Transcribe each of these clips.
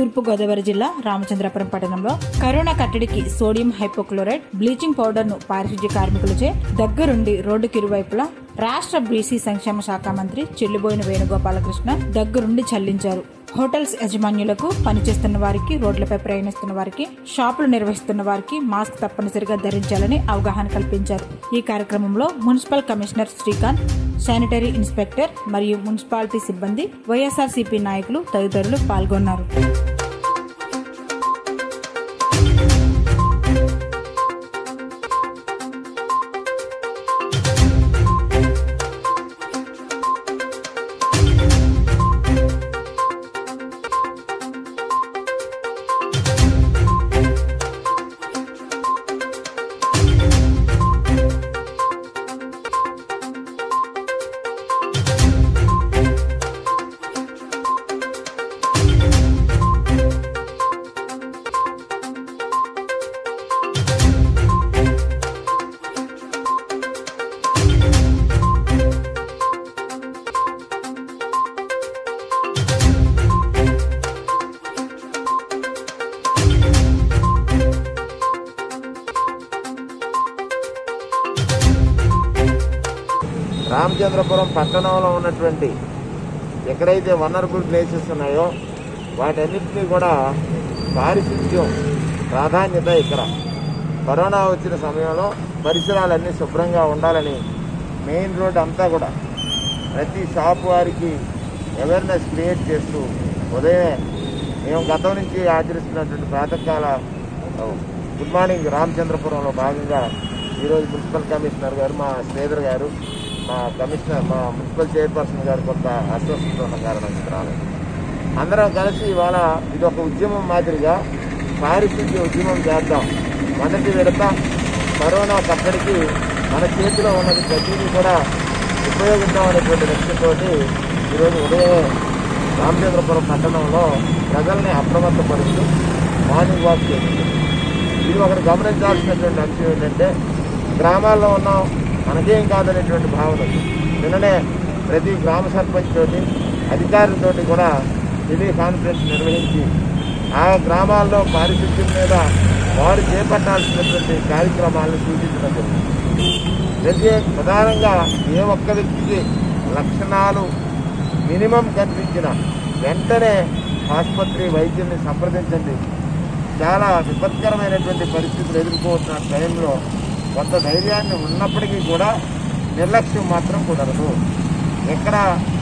తూర్పుగోదావరి జిల్లా రామచంద్రపురం పట్టణంలో కరోనా కట్టడికి సోడియం హైపోక్లోరైడ్ బ్లీచింగ్ పౌడర్ ను పారిశుద్ధ్య కార్మికులచే దగ్గరుండి రోడ్డుకి ఇరువైపులా రాష్ట్ర బీసీ సంక్షేమ శాఖ మంత్రి చెల్లిబోయిన వేణుగోపాలకృష్ణ దగ్గరుండి చల్లించారు హోటల్స్ యజమాన్యులకు పనిచేస్తున్న వారికి రోడ్లపై ప్రయాణిస్తున్న వారికి షాపులు నిర్వహిస్తున్న వారికి మాస్క్ తప్పనిసరిగా ధరించాలని అవగాహన కల్పించారు ఈ కార్యక్రమంలో municipal commissioner Srikanth sanitary inspector మరియు మున్సిపాలిటీ సిబ్బంది వైఎస్ఆర్సీపీ నాయకులు తదితరులు పాల్గొన్నారు రామచంద్రపురం పట్టణంలో ఉన్నటువంటి ఎక్కడైతే వనరబుల్ ప్లేసెస్ ఉన్నాయో వాటన్నిటినీ కూడా పారిశుద్ధ్యం ప్రాధాన్యత ఇక్కడ కరోనా వచ్చిన సమయంలో పరిసరాలన్నీ శుభ్రంగా ఉండాలని మెయిన్ రోడ్ అంతా కూడా ప్రతి షాప్ వారికి అవేర్నెస్ క్రియేట్ చేస్తూ ఉదయమే మేము గతం నుంచి ఆచరిస్తున్నటువంటి ప్రాతకాల గుడ్ మార్నింగ్ రామచంద్రపురంలో భాగంగా ఈరోజు మున్సిపల్ కమిషనర్ గారు మా శ్రీధర్ గారు మా కమిషనర్ మా మున్సిపల్ చైర్పర్సన్ గారు కొంత అస్వస్థత ఉన్న కారణంగా రాలేదు అందరం కలిసి ఇవాళ ఇది ఒక ఉద్యమం మాదిరిగా పారిశుద్ధ్య ఉద్యమం చేద్దాం మొదటి విడత కరోనా కట్టడికి మన చేతిలో ఉన్నది ప్రతిదీ కూడా ఉపయోగిద్దాం అనేటువంటి లక్ష్యంతో ఈరోజు ఉదయమే రామచంద్రపురం పట్టణంలో ప్రజల్ని అప్రమత్తపరుస్తూ మార్నింగ్ వాక్ చేస్తుంది ఇది ఒకటి గమనించాల్సినటువంటి అంశం ఏంటంటే గ్రామాల్లో ఉన్నాం మనకేం కాదనేటువంటి భావన ఉంది. నిన్ననే ప్రతి గ్రామ సర్పంచ్ తోటి అధికారులతోటి కూడా టెలి కాన్ఫరెన్స్ నిర్వహించి ఆ గ్రామాల్లో పారిశుద్ధ్యం మీద వారు చేపట్టాల్సినటువంటి కార్యక్రమాలను సూచించడం జరిగింది ప్రతి ప్రధానంగా ఏ ఒక్క వ్యక్తికి లక్షణాలు మినిమం కనిపించిన వెంటనే ఆసుపత్రి వైద్యుల్ని సంప్రదించండి చాలా విపత్కరమైనటువంటి పరిస్థితులు ఎదుర్కోవచ్చిన టైంలో కొంత ధైర్యాన్ని ఉన్నప్పటికీ కూడా నిర్లక్ష్యం మాత్రం కుదరదు ఎక్కడ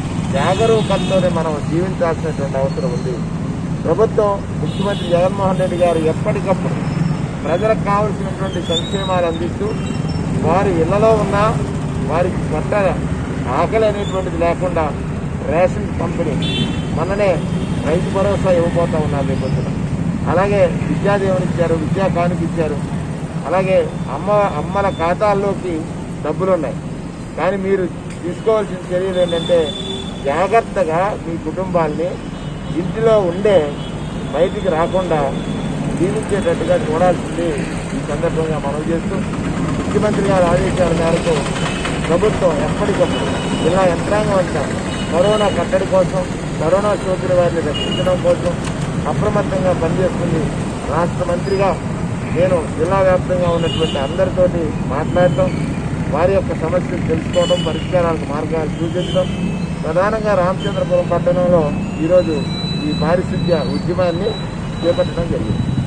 జాగరూకతతోనే మనం జీవించాల్సినటువంటి అవసరం ఉంది ప్రభుత్వం ముఖ్యమంత్రి జగన్మోహన్ రెడ్డి గారు ఎప్పటికప్పుడు ప్రజలకు కావలసినటువంటి సంక్షేమాలు అందిస్తూ వారి ఇళ్లలో ఉన్నా వారికి కొత్త ఆకలి అనేటువంటిది లేకుండా రేషన్ పంపిణీ మొన్ననే రైతు భరోసా ఇవ్వబోతా ఉన్నారు రేపు పొద్దున అలాగే విద్యాదేవుని ఇచ్చారు విద్యా కానుక ఇచ్చారు అలాగే అమ్మ అమ్మల ఖాతాల్లోకి డబ్బులు ఉన్నాయి కానీ మీరు తీసుకోవాల్సిన చర్యలు ఏంటంటే జాగ్రత్తగా మీ కుటుంబాల్ని ఇంటిలో ఉండే బయటికి రాకుండా జీవించేటట్టుగా చూడాల్సింది ఈ సందర్భంగా మనం చేస్తూ ముఖ్యమంత్రి గారి ఆదేశాల మేరకు ప్రభుత్వం ఎప్పటికప్పుడు జిల్లా యంత్రాంగం అంతా కరోనా కట్టడి కోసం కరోనా సోకిన వారిని రక్షించడం కోసం అప్రమత్తంగా పనిచేస్తుంది రాష్ట్ర మంత్రిగా నేను జిల్లా వ్యాప్తంగా ఉన్నటువంటి అందరితోటి మాట్లాడటం వారి యొక్క సమస్యలు తెలుసుకోవడం పరిష్కారాలకు మార్గాలు సూచించడం ప్రధానంగా రామచంద్రపురం పట్టణంలో ఈరోజు ఈ పారిశుద్ధ్య ఉద్యమాన్ని చేపట్టడం జరిగింది